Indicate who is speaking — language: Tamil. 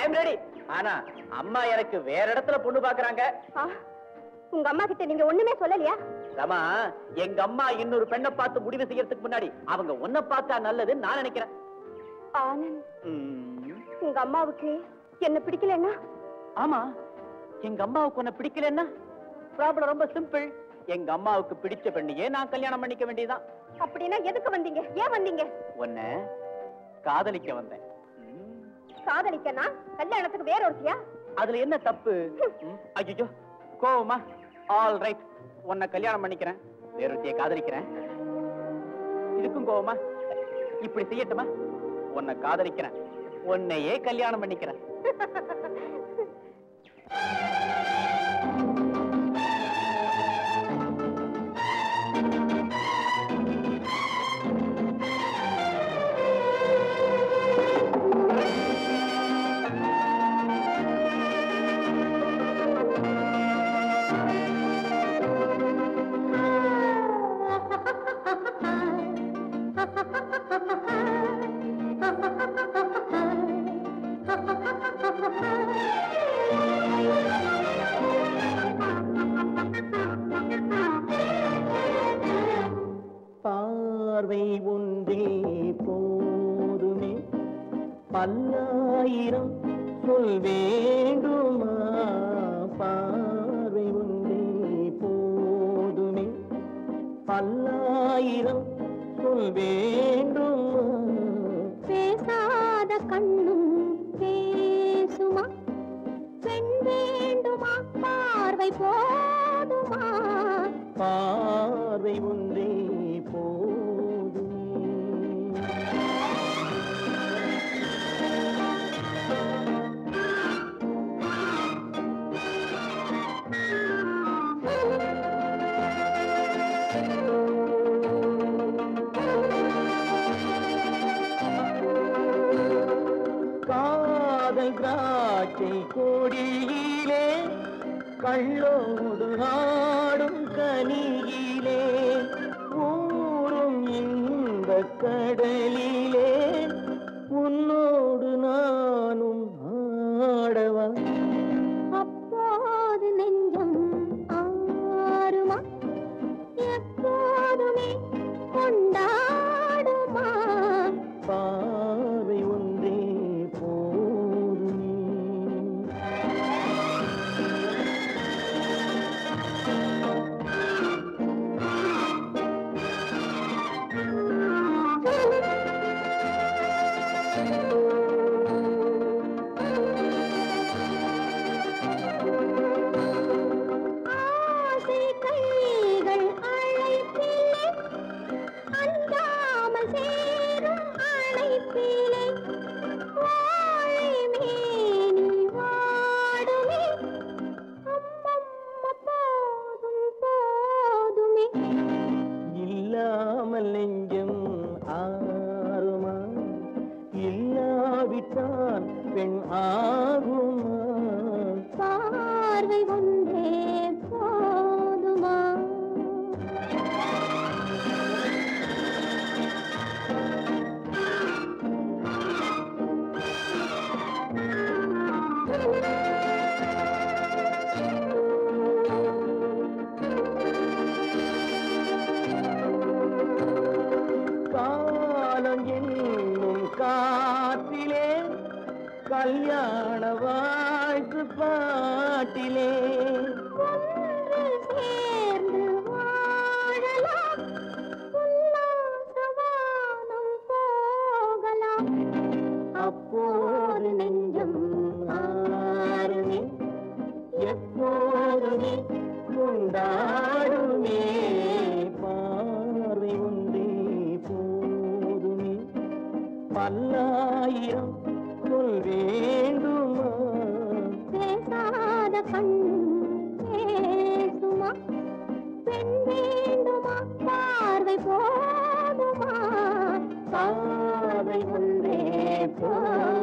Speaker 1: ஐம் ரெடி ஆனா அம்மா எனக்கு வேற இடத்துல பொண்ணு பாக்குறாங்க
Speaker 2: ஆ, உங்க அம்மா கிட்ட நீங்க ஒண்ணுமே சொல்லலையா
Speaker 1: ரமா எங்க அம்மா இன்னொரு பெண்ணை பார்த்து முடிவு செய்யறதுக்கு முன்னாடி அவங்க உன்னை பார்த்தா நல்லதுன்னு நான் நினைக்கிறேன்
Speaker 2: ஆனந்த்
Speaker 1: ம்,
Speaker 2: உங்க அம்மாவுக்கு என்ன பிடிக்கலன்னா
Speaker 1: ஆமா எங்க அம்மாவுக்கு உன்னை பிடிக்கலன்னா ப்ராப்ளம் ரொம்ப சிம்பிள் எங்க அம்மாவுக்கு பிடிச்ச பெண்ணையே நான் கல்யாணம் பண்ணிக்க வேண்டியதுதான்
Speaker 2: அப்படின்னா எதுக்கு வந்தீங்க ஏன் வந்தீங்க
Speaker 1: உன்னை காதலிக்க வந்தேன் ம்,
Speaker 2: காதலிக்கனா கல்யாணத்துக்கு வேற ஒருத்தியா
Speaker 1: அதுல என்ன தப்பு ஐயோ கோவமா ஆல் ரைட் உன்னை கல்யாணம் பண்ணிக்கிறேன் வேறொருத்திய காதலிக்கிறேன் இதுக்கும் கோவமா இப்படி செய்யட்டுமா உன்னை காதலிக்கிறேன் உன்னையே கல்யாணம் பண்ணிக்கிறேன்
Speaker 3: பார்வை ஒன்றே போதுமே பல்லாயிரம் சொல் வேண்டுமா பார்வை ஒன்றே போதுமே பல்லாயிரம் சொல் வேண்டுமா
Speaker 2: பேசாத கண்ணும் பேசுமா பெண் வேண்டுமா பார்வை போதுமா
Speaker 3: பார்வை ஒன்றே போதுமே காதல் திராட்சை கொடியிலே கள்ளோடு ஆடும் கனியிலே ஊரும் இந்த கடலிலே உன்னோடு நானும் ஆடவா
Speaker 2: அப்போது நெஞ்சம் ஆறுமா எப்போதுமே கொண்டாடுமா
Speaker 3: பார்வை ஒன்றே போதுமே
Speaker 2: ஆசை கைகள் அழைப்பிலே அஞ்சாமல் சேரும் அழைப்பிலே வாழை மேனி வாடுமே அம்மம்மா போதும் போதுமே
Speaker 3: இல்லாமல் நெஞ்சம் ஆறுமா இல்லாவிட்டால் பெண் ஆகுமா
Speaker 2: பார்வை ஒன்றே போதுமா
Speaker 3: காலம் என்னும் காத்திலே கல்யாண வாழ்த்து பாட்டிலே
Speaker 2: ஒன்று சேர்ந்து வாழலாம் உல்லாசவானம் போகலாம்
Speaker 3: அப்போது நெஞ்சம் ஆறுமே எப்போதுமே கொண்டாடுமே பார்வை ஒன்றே போதுமே பல்லாயிரம் சொல் வேண்டுமா
Speaker 2: பேசாத கண்ணும் பேசுமா பெண் வேண்டுமா பார்வை போதுமா
Speaker 3: பார்வை ஒன்றே போதுமே